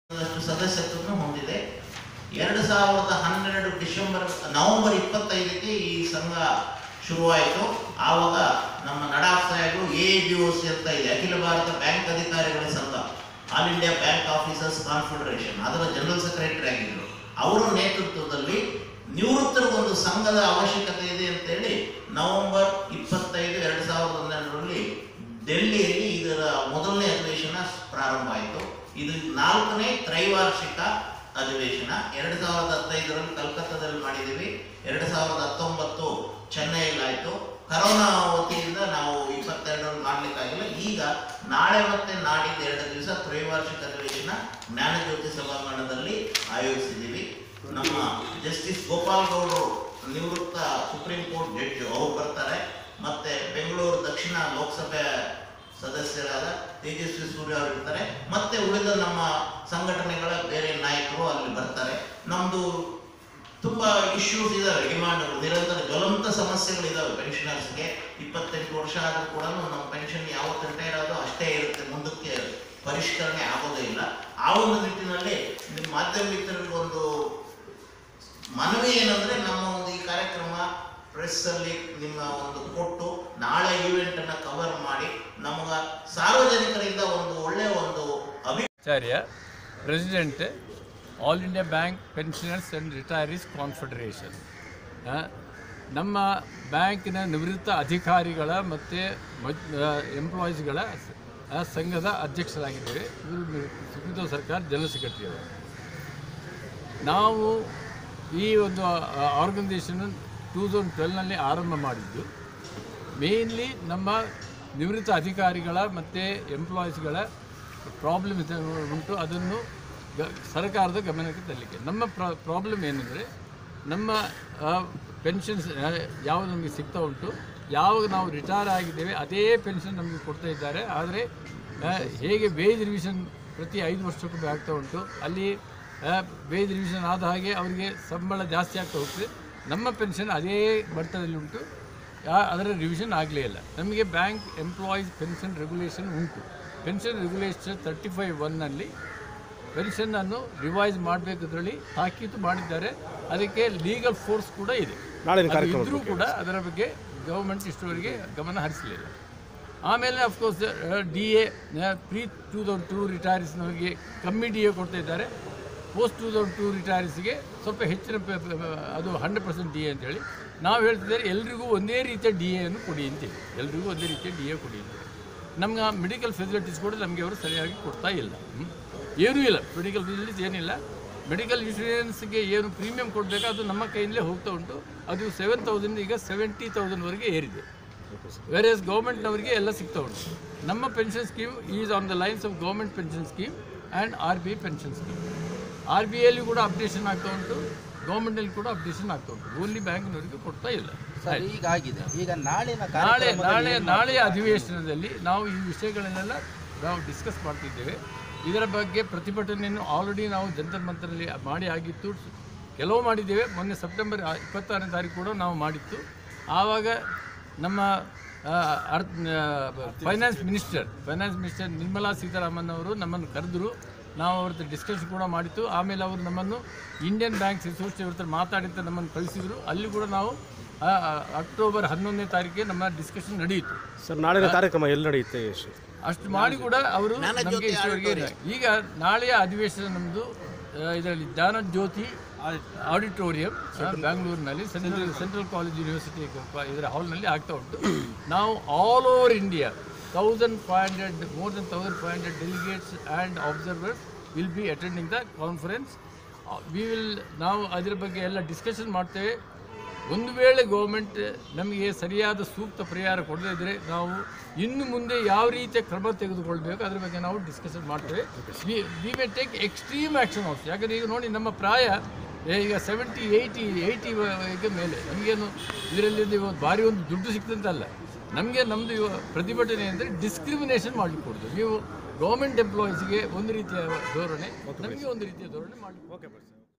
ದಷ್ಟು ಸದಸ್ಯತ್ವವನ್ನು ಹೊಂದಿದೆ ಎರಡು ಸಾವಿರದ ಹನ್ನೆರಡು ಡಿಸೆಂಬರ್ ನವೆಂಬರ್ ಇಪ್ಪತ್ತೈದಕ್ಕೆ ಈ ಸಂಘ ಶುರುವಾಯಿತು ಆವಾಗ ನಮ್ಮ ನಡಾಫ್ ಸಾಹೇಬರು ಎ ಬಿ ಒ ಸಿ ಅಂತ ಇದೆ ಅಖಿಲ ಭಾರತ ಬ್ಯಾಂಕ್ ಅಧಿಕಾರಿಗಳ ಸಂಘ all India bank officers confederation ಅದರ ಜನರಲ್ ಸೆಕ್ರೆಟರಿ ಆಗಿದ್ದರು ಅವರ ನೇತೃತ್ವದಲ್ಲಿ ನಿವೃತ್ತರಿಗೊಂದು ಸಂಘದ ಅವಶ್ಯಕತೆ ಇದೆ ಅಂತೇಳಿ ನವೆಂಬರ್ ಇಪ್ಪತ್ತೈದು ಎರಡು ಸಾವಿರದ ಹನ್ನೆರಡರಲ್ಲಿ ಡೆಲ್ಲಿಯಲ್ಲಿ ಇದರ ಮೊದಲನೇ ಅಧಿವೇಶನ ಪ್ರಾರಂಭ ಆಯಿತು ಇದು ನಾಲ್ಕನೇ ತ್ರೈವಾರ್ಷಿಕ ಅಧಿವೇಶನ ಎರಡು ಸಾವಿರದ ಹದಿನೈದರಲ್ಲಿ ಕಲ್ಕತ್ತಾದಲ್ಲಿ ಮಾಡಿದ್ದೀವಿ ಎರಡು ಸಾವಿರದ ಹತ್ತೊಂಬತ್ತು ಚೆನ್ನೈಯಲ್ಲಿ ಆಯಿತು ಕರೋನಾ ವತಿಯಿಂದ ನಾವು ಇಪ್ಪತ್ತೆರಡರಲ್ಲಿ ಮಾಡ್ಲಿಕ್ಕಾಗಿಲ್ಲ ಈಗ ನಾಳೆ ಮತ್ತೆ ನಾಡಿದ್ದು ಎರಡು ದಿವಸ ತ್ರೈವಾರ್ಷಿಕ ಅಧಿವೇಶನ ಜ್ಞಾನಜ್ಯೋತಿ ಸಭಾಂಗಣದಲ್ಲಿ ಆಯೋಜಿಸಿದ್ದೀವಿ ನಮ್ಮ ಜಸ್ಟಿಸ್ ಗೋಪಾಲ್ ಗೌಡರು ನಿವೃತ್ತ ಸುಪ್ರೀಂ ಕೋರ್ಟ್ ಜಡ್ಜ್ ಅವರು ಬರ್ತಾರೆ ಮತ್ತೆ ಬೆಂಗಳೂರು ದಕ್ಷಿಣ ಲೋಕಸಭೆ ಸದಸ್ಯರಾದ ತೇಜಸ್ವಿ ಸೂರ್ಯ ಅವರು ಇರ್ತಾರೆ ಮತ್ತೆ ಉಳಿದ ನಮ್ಮ ಸಂಘಟನೆಗಳ ಬೇರೆ ನಾಯಕರು ಅಲ್ಲಿ ಬರ್ತಾರೆ ನಮ್ದು ತುಂಬಾ ಇಶ್ಯೂಸ್ ಇದಾವೆ ಡಿಮಾಂಡ್ಗಳು ನಿರಂತರ ಜ್ವಲಂತ ಸಮಸ್ಯೆಗಳಿದಾವೆ ಪೆನ್ಷನರ್ಸ್ಗೆ ಇಪ್ಪತ್ತೆಂಟು ವರ್ಷ ಆದರೂ ಕೂಡ ನಮ್ಮ ಪೆನ್ಷನ್ ಯಾವತ್ತು ರಿಟೈರ್ ಆದೋ ಅಷ್ಟೇ ಇರುತ್ತೆ ಮುಂದಕ್ಕೆ ಪರಿಷ್ಕರಣೆ ಆಗೋದೇ ಇಲ್ಲ ಆ ಒಂದು ನಿಟ್ಟಿನಲ್ಲಿ ನಿಮ್ಮ ಮಾಧ್ಯಮ ಮಿತ್ರರಿಗೆ ಒಂದು ಮನವಿ ಏನಂದ್ರೆ ನಮ್ಮ ಒಂದು ಈ ಕಾರ್ಯಕ್ರಮ ಪ್ರೆಸ್ ಅಲ್ಲಿ ನಿಮ್ಮ ಒಂದು ಕೊಟ್ಟು ನಾಳೆ ಈವೆಂಟ್ ಅನ್ನ ಕವರ್ ಮಾಡಿ ನಮಗ ಸಾರ್ವಜನಿಕರಿಂದ ಒಂದು ಒಳ್ಳೆ ಒಂದು ಅಭಿ Acharya president all India bank pensioners and retirees confederation ನಮ್ಮ ಬ್ಯಾಂಕಿನ ನಿವೃತ್ತ ಅಧಿಕಾರಿಗಳ ಮತ್ತು ಎಂಪ್ಲಾಯೀಸ್ಗಳ ಸಂಘದ ಅಧ್ಯಕ್ಷರಾಗಿದ್ದೇವೆ ಇವರು ಸುಪ್ರೀಂ ಸರ್ಕಾರ ಜನರಲ್ ಸೆಕ್ರೆಟರಿ ಅವರು ನಾವು ಈ ಒಂದು ಆರ್ಗನೈಸೇಷನ್ ಟೂ ತೌಸಂಡ್ ಟ್ವೆಲ್ನಲ್ಲಿ ಆರಂಭ ಮಾಡಿದ್ದು ಮೇನ್ಲಿ ನಮ್ಮ ನಿವೃತ್ತ ಅಧಿಕಾರಿಗಳ ಮತ್ತು ಎಂಪ್ಲಾಯೀಸ್ಗಳ ಪ್ರಾಬ್ಲಮ್ ಉಂಟು ಅದನ್ನು ಗ ಸರ್ಕಾರದ ಗಮನಕ್ಕೆ ತರಲಿಕ್ಕೆ ನಮ್ಮ ಪ್ರ ಪ್ರಾಬ್ಲಮ್ ಏನಂದರೆ ನಮ್ಮ ಪೆನ್ಷನ್ಸ್ ಯಾವುದು ನಮಗೆ ಸಿಗ್ತಾ ಉಂಟು ಯಾವಾಗ ನಾವು ರಿಟೈರ್ ಆಗಿದ್ದೇವೆ ಅದೇ ಪೆನ್ಷನ್ ನಮಗೆ ಕೊಡ್ತಾ ಇದ್ದಾರೆ ಆದರೆ ಆ, ಹೇಗೆ ವೇಜ್ ರಿವಿಷನ್ ಪ್ರತಿ ಐದು ವರ್ಷಕ್ಕೊಮ್ಮೆ ಆಗ್ತಾ ಉಂಟು ಅಲ್ಲಿ ವೇಜ್ ರಿವಿಷನ್ ಆದ ಹಾಗೆ ಅವರಿಗೆ ಸಂಬಳ ಜಾಸ್ತಿ ಆಗ್ತಾ ಹೋಗ್ತದೆ ನಮ್ಮ ಪೆನ್ಷನ್ ಅದೇ ಮಟ್ಟದಲ್ಲಿ ಉಂಟು ಯಾ- ಅದರ ರಿವಿಷನ್ ಆಗಲೇ ಇಲ್ಲ ನಮಗೆ ಬ್ಯಾಂಕ್ ಎಂಪ್ಲಾಯೀಸ್ ಪೆನ್ಷನ್ ರೆಗ್ಯುಲೇಷನ್ ಉಂಟು ಪೆನ್ಷನ್ ರೆಗ್ಯುಲೇಷನ್ ತರ್ಟಿ ಫೈವ್ ಒನ್ನಲ್ಲಿ ಪೆನ್ಷನ್ನನ್ನು ರಿವೈಸ್ ಮಾಡಬೇಕಂತೇಳಿ ತಾಕೀತು ಮಾಡಿದ್ದಾರೆ ಅದಕ್ಕೆ ಲೀಗಲ್ ಫೋರ್ಸ್ ಕೂಡ ಇದೆ ಅದು ಇದ್ರೂ ಕೂಡ ಅದರ ಬಗ್ಗೆ ಗೌರ್ಮೆಂಟ್ ಇಷ್ಟವರೆಗೆ ಗಮನ ಹರಿಸಲಿಲ್ಲ ಆಮೇಲೆ of course D A pre two thousand two ರಿಟೈರ್ಸ್ನವರಿಗೆ ಕಮ್ಮಿ ಡಿ ಎ ಕೊಡ್ತಾ ಇದ್ದಾರೆ ಪೋಸ್ಟ್ ಟೂ ತೌಸಂಡ್ ಟೂ ರಿಟೈರ್ಸ್ಗೆ ಸ್ವಲ್ಪ ಹೆಚ್ಚಿನ ಪ- ಪ- ಪ- ಅದು ಹಂಡ್ರೆಡ್ ಪರ್ಸೆಂಟ್ ಡಿ ಎ ಅಂತೇಳಿ ನಾವು ಹೇಳ್ತಿದ್ದಾರೆ ಎಲ್ರಿಗೂ ಒಂದೇ ರೀತಿಯ ಡಿ ಎಯನ್ನು ಕೊಡಿ ಅಂತೇಳಿ ಎಲ್ರಿಗೂ ಒಂದೇ ರೀತಿಯ ಡಿ ಎ ಕೊಡಿ ಅಂತೇಳಿ ನಮ್ಗೆ ಆ ಮೆಡಿಕಲ್ ಫೆಸಿಲಿಟೀಸ್ ಕೂಡ ನಮಗೆ ಅವರು ಸರಿಯಾಗಿ ಕೊಡ್ತಾ ಇಲ್ಲ ಹ್ಮ್. ಏನೂ ಇಲ್ಲ ಮೆಡಿಕಲ್ ಫೆಸಿಲಿಟೀಸ್ ಏನಿಲ್ಲ ಮೆಡಿಕಲ್ ಇನ್ಶೂರೆನ್ಸ್ಗೆ ಏನು ಪ್ರೀಮಿಯಂ ಕೊಡಬೇಕು ಅದು ನಮ್ಮ ಕೈಯಿಂದಲೇ ಹೋಗ್ತಾ ಉಂಟು ಅದು ಸೆವೆನ್ ತೌಸಂಡ್ ಈಗ ಸೆವೆಂಟಿ ತೌಸಂಡ್ವರೆಗೆ ಏರಿದೆ ವೇರ್ ಎಸ್ ಗೌರ್ಮೆಂಟ್ನವರಿಗೆ ಎಲ್ಲ ಸಿಗ್ತಾ ಉಂಟು ನಮ್ಮ pension scheme is on the lines of government pension scheme and R B I pension scheme R B ಐಲಿ ಕೂಡ ಅಪ್ಡೇಷನ್ ಆಗ್ತಾ ಉಂಟು ಗೌರ್ಮೆಂಟಲ್ಲಿ ಕೂಡ ಅಪ್ಡೇಷನ್ ಆಗ್ತಾ ಉಂಟು ಓನ್ಲಿ ಬ್ಯಾಂಕ್ನವರಿಗೆ ಕೊಡ್ತಾ ಇಲ್ಲ ಸರ್ ಈಗ ಆಗಿದೆ ಈಗ ನಾಳಿನ ನಾಳೆ ಕಾರ್ಯಕ್ರಮದಲ್ಲಿ ನಾಳೆ ಏನ್ ನಾಳೆಯ ಅಧಿವೇಶನದಲ್ಲಿ ನಾವು ಈ ವಿಷಯಗಳನ್ನೆಲ್ಲ ನಾವು ಡಿಸ್ಕಸ್ ಮಾಡ್ತಿದ್ದೇವೆ ಇದರ ಬಗ್ಗೆ ಪ್ರತಿಭಟನೆಯನ್ನು ಆಲ್ರೆಡಿ ನಾವು ಜಂತರ್ ಮಂತರಲ್ಲಿ ಮಾಡಿ ಆಗಿತ್ತು ಕೆಲವು ಮಾಡಿದ್ದೇವೆ ಮೊನ್ನೆ ಸೆಪ್ಟೆಂಬರ್ ಇಪ್ಪತ್ತಾರನೇ ತಾರೀಕು ಕೂಡ ನಾವು ಮಾಡಿತ್ತು ಆವಾಗ ನಮ್ಮ ಆ, ಅರ್ಥ finance minister finance minister Nirmala Sitharaman ಅವರು ನಮ್ಮನ್ನು ಕರೆದರು ನಾವು ಅವ್ರ ಹತ್ರ ಡಿಸ್ಕಷನ್ ಕೂಡ ಮಾಡಿತ್ತು ಆಮೇಲೆ ಅವರು ನಮ್ಮನ್ನು ಇಂಡಿಯನ್ ಬ್ಯಾಂಕ್ಸ್ ಅಸೋಸಿಯೇಷನ್ ಹತ್ರ ಮಾತಾಡಿ ಅಂತ ನಮ್ಮನ್ನು ಕಳಿಸಿದರು ಅಲ್ಲಿ ಕೂಡ ನಾವು ಆ, ಆ, ಅಕ್ಟೋಬರ್ ಹನ್ನೊಂದನೇ ತಾರೀಕಿಗೆ ನಮ್ಮ ಡಿಸ್ಕಷನ್ ನಡೆಯಿತು ಸರ್ ನಾಳಿನ ಕಾರ್ಯಕ್ರಮ ಎಲ್ಲಿ ನಡೆಯುತ್ತೆ ಯಶ್ ಅಷ್ಟು ಮಾಡಿ ಕೂಡ ಅವರು ನಮಗೆ ಇಷ್ಟವರೆಗೆ ಇಲ್ಲ. ಈಗ ನಾಳೆಯ ಅಧಿವೇಶನ ನಮ್ಮದು ಇದರಲ್ಲಿ ಜ್ಞಾನ ಜ್ಯೋತಿ ಆಡಿಟೋರಿಯಂ ಬ್ಯಾಂಗ್ಳೂರಿನಲ್ಲಿ ಸೆಂಟ್ರಲ್ ಸೆಂಟ್ರಲ್ ಕಾಲೇಜ್ ಯೂನಿವರ್ಸಿಟಿ ಇದರ ಹಾಲ್ನಲ್ಲಿ ಆಗ್ತಾ ಉಂಟು ನಾವು all over India thousand five hundred more than thousand five hundred delegates and observers will be attending the conference we will ನಾವು ಅದರ ಬಗ್ಗೆ ಎಲ್ಲ ಡಿಸ್ಕಷನ್ ಮಾಡ್ತೇವೆ ಒಂದು ವೇಳೆ ಗೌರ್ಮೆಂಟ್ ನಮಗೆ ಸರಿಯಾದ ಸೂಕ್ತ ಪರಿಹಾರ ಕೊಡದೇ ಇದ್ದರೆ ನಾವು ಇನ್ನು ಮುಂದೆ ಯಾವ ರೀತಿಯ ಕ್ರಮ ತೆಗೆದುಕೊಳ್ಬೇಕು ಅದ್ರ ಬಗ್ಗೆ ನಾವು ಡಿಸ್ಕಷನ್ ಮಾಡ್ತೇವೆ we may take extreme action also ಯಾಕಂದರೆ ಈಗ ನೋಡಿ ನಮ್ಮ ಪ್ರಾಯ ಏ, ಈಗ ಸೆವೆಂಟಿ ಏಯ್ಟಿ ಏಯ್ಟಿ ಈಗ ಮೇಲೆ ನಮಗೇನು ಇದರಲ್ಲಿ ಇವತ್ತು ಭಾರಿ ಒಂದು ದುಡ್ಡು ಸಿಕ್ತಂತಲ್ಲ ನಮಗೆ ನಮ್ಮದು ಪ್ರತಿಭಟನೆ ಅಂದರೆ ಡಿಸ್ಕ್ರಿಮಿನೇಷನ್ ಮಾಡಲಿಕ್ಕೆ ಕೊಡೋದು ನೀವು ಗೌರ್ಮೆಂಟ್ ಎಂಪ್ಲಾಯೀಸ್ಗೆ ಒಂದು ರೀತಿಯ ಧೋರಣೆ ನಮಗೆ ಒಂದು ರೀತಿಯ ಧೋರಣೆ ಮಾಡಲಿಕ್ಕೆ ಓಕೆ